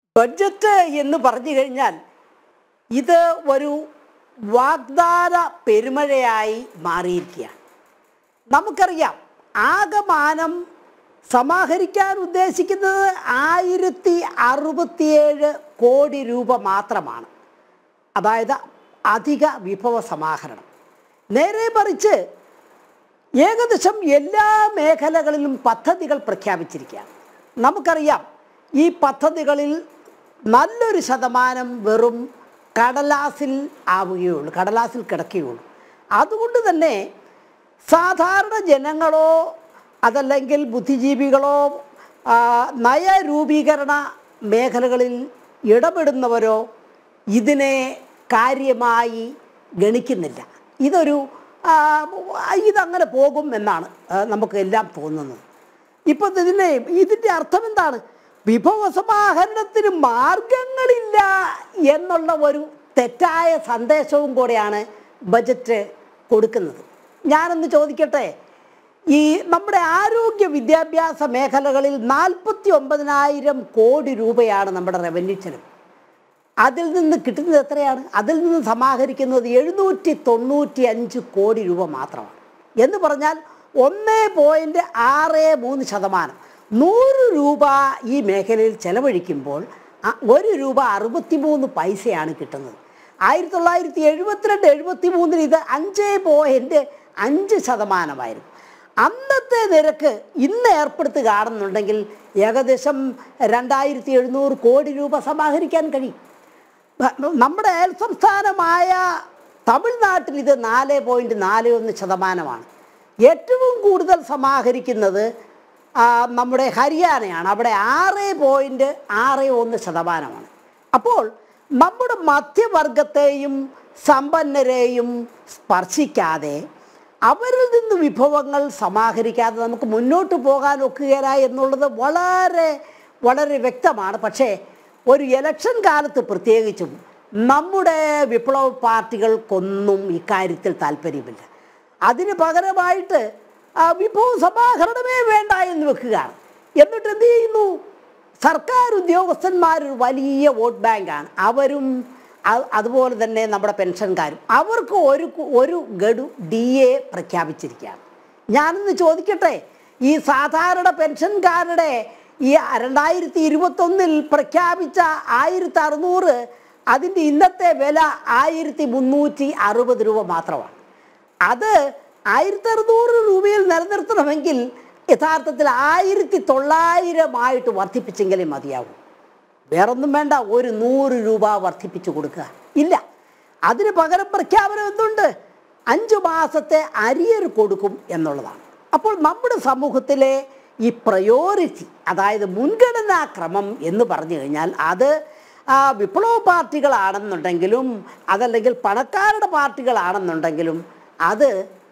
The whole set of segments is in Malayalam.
ബഡ്ജറ്റ് എന്ന് പറഞ്ഞു കഴിഞ്ഞാൽ ഇത് ഒരു വാഗ്ദാന പെരുമഴയായി മാറിയിരിക്കുകയാണ് നമുക്കറിയാം ആകമാനം സമാഹരിക്കാൻ ഉദ്ദേശിക്കുന്നത് ആയിരത്തി അറുപത്തിയേഴ് കോടി രൂപ മാത്രമാണ് അതായത് അധിക വിഭവ സമാഹരണം നേരെ മറിച്ച് ഏകദേശം എല്ലാ മേഖലകളിലും പദ്ധതികൾ പ്രഖ്യാപിച്ചിരിക്കുകയാണ് നമുക്കറിയാം ഈ പദ്ധതികളിൽ നല്ലൊരു ശതമാനം വെറും കടലാസിൽ ആവുകയുള്ളൂ കടലാസിൽ കിടക്കുകയുള്ളൂ അതുകൊണ്ട് തന്നെ സാധാരണ ജനങ്ങളോ അതല്ലെങ്കിൽ ബുദ്ധിജീവികളോ ആ, നയരൂപീകരണ മേഖലകളിൽ ഇടപെടുന്നവരോ ഇതിനെ കാര്യമായി ഗണിക്കുന്നില്ല ഇതൊരു ആ, ഇതങ്ങനെ പോകും എന്നാണ് ആ, നമുക്ക് എല്ലാം തോന്നുന്നത് ഇപ്പം ഇതിനെ ഇതിൻ്റെ അർത്ഥം എന്താണ് വിഭവ സമാഹരണത്തിന് മാർഗങ്ങളില്ല എന്നുള്ള ഒരു തെറ്റായ സന്ദേശവും കൂടെയാണ് ബജറ്റ് കൊടുക്കുന്നത് ഞാനൊന്ന് ചോദിക്കട്ടെ ഈ നമ്മുടെ ആരോഗ്യ വിദ്യാഭ്യാസ മേഖലകളിൽ നാൽപ്പത്തി ഒമ്പതിനായിരം കോടി രൂപയാണ് നമ്മുടെ റവന്യൂ ചെലവ് അതിൽ നിന്ന് കിട്ടുന്നത് എത്രയാണ് അതിൽ നിന്ന് സമാഹരിക്കുന്നത് എഴുന്നൂറ്റി തൊണ്ണൂറ്റി അഞ്ച് കോടി രൂപ മാത്രമാണ് എന്ന് പറഞ്ഞാൽ ഒന്ന് പോയിൻറ്റ് ആറ് മൂന്ന് ശതമാനം നൂറ് രൂപ ഈ മേഖലയിൽ ചെലവഴിക്കുമ്പോൾ അ- ഒരു രൂപ അറുപത്തി മൂന്ന് പൈസയാണ് കിട്ടുന്നത് ആയിരത്തി തൊള്ളായിരത്തി എഴുപത്തിരണ്ട് എഴുപത്തി മൂന്നിൽ ഇത് അഞ്ച് പോയിൻറ്റ് അഞ്ച് ശതമാനമായിരുന്നു അന്നത്തെ നിരക്ക് ഇന്ന് ഏർപ്പെടുത്തുകയാണെന്നുണ്ടെങ്കിൽ ഏകദേശം രണ്ടായിരത്തി എഴുന്നൂറ് കോടി രൂപ സമാഹരിക്കാൻ കഴിയും ബ- നമ്മുടെ അയൽ സംസ്ഥാനമായ തമിഴ്നാട്ടിൽ ഇത് നാല് പോയിൻറ്റ് നാല് ഒന്ന് ശതമാനമാണ് ഏറ്റവും കൂടുതൽ സമാഹരിക്കുന്നത് ആ, നമ്മുടെ ഹരിയാനയാണ് അവിടെ ആറ് പോയിൻറ്റ് ആറ് ഒന്ന് ശതമാനമാണ് അപ്പോൾ നമ്മുടെ മധ്യവർഗത്തെയും സമ്പന്നരെയും സ്പർശിക്കാതെ അവരിൽ നിന്ന് വിഭവങ്ങൾ സമാഹരിക്കാതെ നമുക്ക് മുന്നോട്ട് പോകാൻ ഒക്കുകയില്ല എന്നുള്ളത് വളരെ വളരെ വ്യക്തമാണ് പക്ഷേ ഒരു ഇലക്ഷൻ കാലത്ത് പ്രത്യേകിച്ചും നമ്മുടെ വിപ്ലവ പാർട്ടികൾക്കൊന്നും ഇക്കാര്യത്തിൽ താല്പര്യമില്ല അതിന് പകരമായിട്ട് ആ വിഭവ സമാഹരണമേ വേണ്ട എന്ന് വെക്കുകയാണ് എന്നിട്ട് എന്ത് ചെയ്യുന്നു സർക്കാർ ഉദ്യോഗസ്ഥന്മാർ ഒരു വലിയ വോട്ട് ബാങ്കാണ് അവരും അ- അതുപോലെ തന്നെ നമ്മുടെ പെൻഷൻകാരും അവർക്ക് ഒരു കു- ഒരു ഗഡു ഡി എ പ്രഖ്യാപിച്ചിരിക്കുകയാണ് ഞാനൊന്ന് ചോദിക്കട്ടെ ഈ സാധാരണ പെൻഷൻകാരുടെ ഈ രണ്ടായിരത്തി ഇരുപത്തൊന്നിൽ പ്രഖ്യാപിച്ച ആയിരത്തി അറുന്നൂറ് അതിൻ്റെ ഇന്നത്തെ വില ആയിരത്തി മുന്നൂറ്റി അറുപത് രൂപ മാത്രമാണ് അത് ആയിരത്തി അറുന്നൂറ് രൂപയിൽ നിലനിർത്തണമെങ്കിൽ യഥാർത്ഥത്തിൽ ആയിരത്തി തൊള്ളായിരമായിട്ട് വർദ്ധിപ്പിച്ചെങ്കിലേ മതിയാവും വേറൊന്നും വേണ്ട ഒരു നൂറ് രൂപ വർദ്ധിപ്പിച്ചു കൊടുക്കുക ഇല്ല അതിന് പകരം പ്രഖ്യാപനം എന്തുണ്ട് അഞ്ചു മാസത്തെ അരിയർ കൊടുക്കും എന്നുള്ളതാണ് അപ്പോൾ നമ്മുടെ സമൂഹത്തിലെ ഈ പ്രയോറിറ്റി അതായത് മുൻഗണനാ ക്രമം എന്ന് പറഞ്ഞു കഴിഞ്ഞാൽ അത് ആ, വിപ്ലവ പാർട്ടികളാണെന്നുണ്ടെങ്കിലും അതല്ലെങ്കിൽ പണക്കാരുടെ പാർട്ടികളാണെന്നുണ്ടെങ്കിലും അത്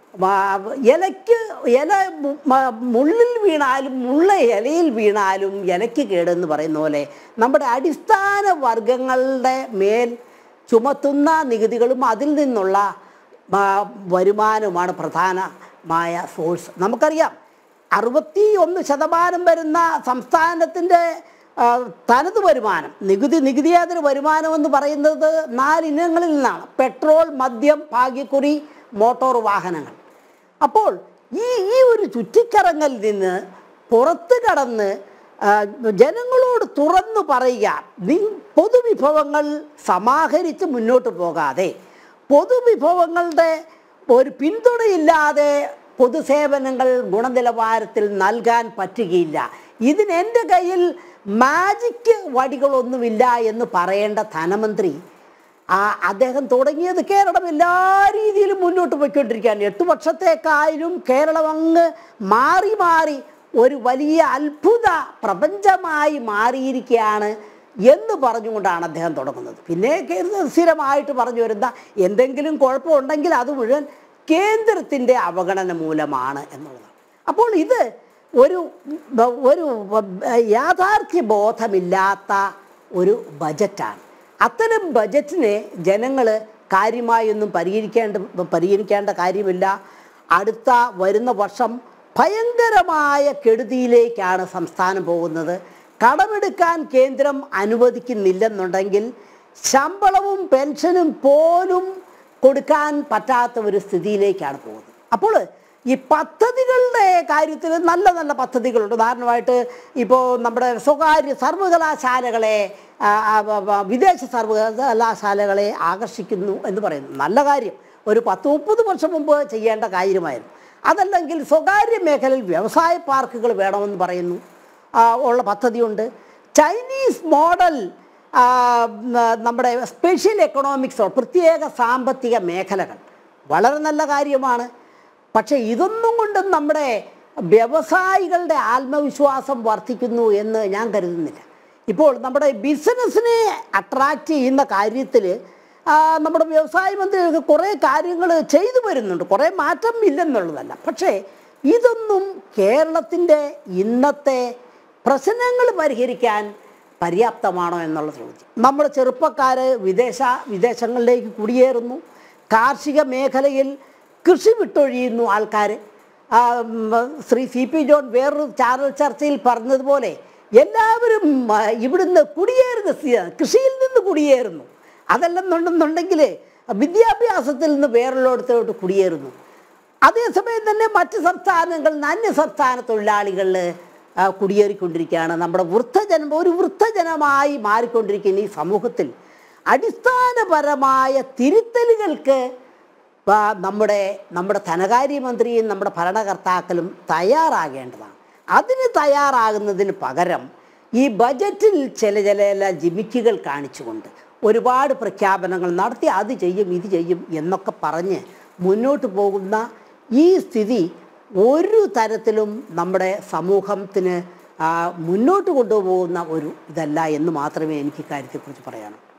വ- ഇലയ്ക്ക് ഇല മു- മ- മുള്ളിൽ വീണാലും മുള്ള ഇലയിൽ വീണാലും ഇലയ്ക്ക് കേടെന്ന് പറയുന്ന പോലെ നമ്മുടെ അടിസ്ഥാന വർഗങ്ങളുടെ മേൽ ചുമത്തുന്ന നികുതികളും അതിൽ നിന്നുള്ള ആ, വരുമാനവുമാണ് പ്രധാനമായ സോഴ്സ് നമുക്കറിയാം അറുപത്തി ഒന്ന് ശതമാനം വരുന്ന സംസ്ഥാനത്തിൻ്റെ ആ, തനത് വരുമാനം നികുതി നികുതിയേതര വരുമാനം എന്ന് പറയുന്നത് നാലിനങ്ങളിൽ നിന്നാണ് പെട്രോൾ മദ്യം ഭാഗ്യക്കുറി മോട്ടോർ വാഹനങ്ങൾ അപ്പോൾ ഈ ഈ ഒരു ചുറ്റിക്കറങ്ങൽ നിന്ന് പുറത്ത് കടന്ന് ആ, ജനങ്ങളോട് തുറന്നു പറയുക നി- പൊതുവിഭവങ്ങൾ സമാഹരിച്ച് മുന്നോട്ട് പോകാതെ പൊതുവിഭവങ്ങളുടെ ഒരു പിന്തുണയില്ലാതെ പൊതുസേവനങ്ങൾ ഗുണനിലവാരത്തിൽ നൽകാൻ പറ്റുകയില്ല ഇതിന് എൻ്റെ കയ്യിൽ മാജിക് വടികളൊന്നുമില്ല എന്ന് പറയേണ്ട ധനമന്ത്രി ആ അദ്ദേഹം തുടങ്ങിയത് കേരളം എല്ലാ രീതിയിലും മുന്നോട്ട് പോയിക്കൊണ്ടിരിക്കുകയാണ് എട്ട് വർഷത്തേക്കായാലും കേരളം അങ്ങ് മാറി മാറി ഒരു വലിയ അത്ഭുത പ്രപഞ്ചമായി മാറിയിരിക്കുകയാണ് എന്ന് പറഞ്ഞുകൊണ്ടാണ് അദ്ദേഹം തുടങ്ങുന്നത് പിന്നെ കേന്ദ്ര സ്ഥിരമായിട്ട് പറഞ്ഞു വരുന്ന എന്തെങ്കിലും കുഴപ്പമുണ്ടെങ്കിൽ അത് മുഴുവൻ കേന്ദ്രത്തിൻ്റെ അവഗണന മൂലമാണ് എന്നുള്ളതാണ് അപ്പോൾ ഇത് ഒരു ബ- ഒരു ബ- യാഥാർത്ഥ്യ ബോധമില്ലാത്ത ഒരു ബജറ്റാണ് അത്തരം ബജറ്റിനെ ജനങ്ങൾ കാര്യമായൊന്നും പരിഹരിക്കേണ്ട പരിഹരിക്കേണ്ട കാര്യമില്ല അടുത്ത വരുന്ന വർഷം ഭയങ്കരമായ കെടുതിയിലേക്കാണ് സംസ്ഥാനം പോകുന്നത് കടമെടുക്കാൻ കേന്ദ്രം അനുവദിക്കുന്നില്ലെന്നുണ്ടെങ്കിൽ ശമ്പളവും പെൻഷനും പോലും കൊടുക്കാൻ പറ്റാത്ത ഒരു സ്ഥിതിയിലേക്കാണ് പോകുന്നത് അപ്പോൾ ഈ പദ്ധതികളുടെ കാര്യത്തിൽ നല്ല നല്ല പദ്ധതികളുണ്ട് ഉദാഹരണമായിട്ട് ഇപ്പോൾ നമ്മുടെ സ്വകാര്യ സർവകലാശാലകളെ ആ, ആ, വ- വ- വിദേശ സർവകലാശാലകളെ ആകർഷിക്കുന്നു എന്ന് പറയുന്നു നല്ല കാര്യം ഒരു പത്ത് മുപ്പത് വർഷം മുമ്പ് ചെയ്യേണ്ട കാര്യമായിരുന്നു അതല്ലെങ്കിൽ സ്വകാര്യ മേഖലയിൽ വ്യവസായ പാർക്കുകൾ വേണമെന്ന് പറയുന്നു ആ, ഉള്ള പദ്ധതിയുണ്ട് ചൈനീസ് മോഡൽ ആ, ന- നമ്മുടെ സ്പെഷ്യൽ എക്കണോമിക്സോ പ്രത്യേക സാമ്പത്തിക മേഖലകൾ വളരെ നല്ല കാര്യമാണ് പക്ഷേ ഇതൊന്നും കൊണ്ടും നമ്മുടെ വ്യവസായികളുടെ ആത്മവിശ്വാസം വർദ്ധിക്കുന്നു എന്ന് ഞാൻ കരുതുന്നില്ല ഇപ്പോൾ നമ്മുടെ ബിസിനസ്സിനെ അട്രാക്റ്റ് ചെയ്യുന്ന കാര്യത്തിൽ നമ്മുടെ വ്യവസായ മന്ത്രിയൊക്കെ കുറേ കാര്യങ്ങൾ ചെയ്തു വരുന്നുണ്ട് കുറേ മാറ്റം ഇല്ലെന്നുള്ളതല്ല പക്ഷേ ഇതൊന്നും കേരളത്തിൻ്റെ ഇന്നത്തെ പ്രശ്നങ്ങൾ പരിഹരിക്കാൻ പര്യാപ്തമാണോ എന്നുള്ള ചോദ്യം നമ്മുടെ ചെറുപ്പക്കാർ വിദേശ വിദേശങ്ങളിലേക്ക് കുടിയേറുന്നു കാർഷിക മേഖലയിൽ കൃഷി വിട്ടൊഴിയുന്നു ആൾക്കാർ ശ്രീ സി പി ജോൺ വേറൊരു ചാനൽ ചർച്ചയിൽ പറഞ്ഞതുപോലെ എല്ലാവരും ആ, ഇവിടുന്ന് കുടിയേറുന്ന സ്ഥിതിയാണ് കൃഷിയിൽ നിന്ന് കുടിയേറുന്നു അതല്ലെന്നുണ്ടെന്നുണ്ടെങ്കിൽ വിദ്യാഭ്യാസത്തിൽ നിന്ന് വേറുള്ളിടത്തോട്ട് കുടിയേറുന്നു അതേസമയം തന്നെ മറ്റ് സംസ്ഥാനങ്ങളിൽ നിന്ന് അന്യ സംസ്ഥാന തൊഴിലാളികളിൽ കുടിയേറിക്കൊണ്ടിരിക്കുകയാണ് നമ്മുടെ വൃദ്ധജനം ഒരു വൃദ്ധജനമായി മാറിക്കൊണ്ടിരിക്കുന്ന ഈ സമൂഹത്തിൽ അടിസ്ഥാനപരമായ തിരുത്തലുകൾക്ക് ആ, നമ്മുടെ നമ്മുടെ ധനകാര്യമന്ത്രിയും നമ്മുടെ ഭരണകർത്താക്കളും തയ്യാറാകേണ്ടതാണ് അതിന് തയ്യാറാകുന്നതിന് പകരം ഈ ബജറ്റിൽ ചില ചില ചില ജിമിക്കുകൾ കാണിച്ചുകൊണ്ട് ഒരുപാട് പ്രഖ്യാപനങ്ങൾ നടത്തി അത് ചെയ്യും ഇത് ചെയ്യും എന്നൊക്കെ പറഞ്ഞ് മുന്നോട്ട് പോകുന്ന ഈ സ്ഥിതി ഒരു തരത്തിലും നമ്മുടെ സമൂഹത്തിന് ആ, മുന്നോട്ട് കൊണ്ടുപോകുന്ന ഒരു ഇതല്ല എന്ന് മാത്രമേ എനിക്ക് ഇക്കാര്യത്തെക്കുറിച്ച് പറയാനുള്ളൂ